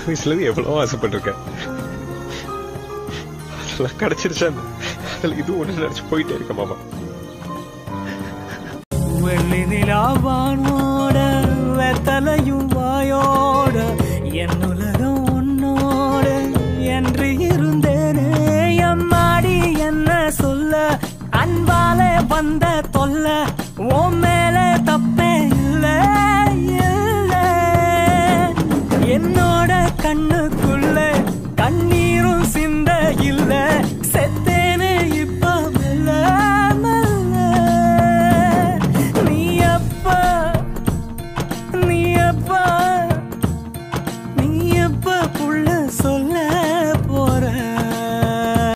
வயசுல இருந்து எவ்வளவோ ஆசைப்பட்டிருக்கேன் அதெல்லாம் கிடைச்சிருச்சா அதுல இது ஒண்ணு நினைச்சு போயிட்டே இருக்க மாமா வெள்ளி நிலாவானோ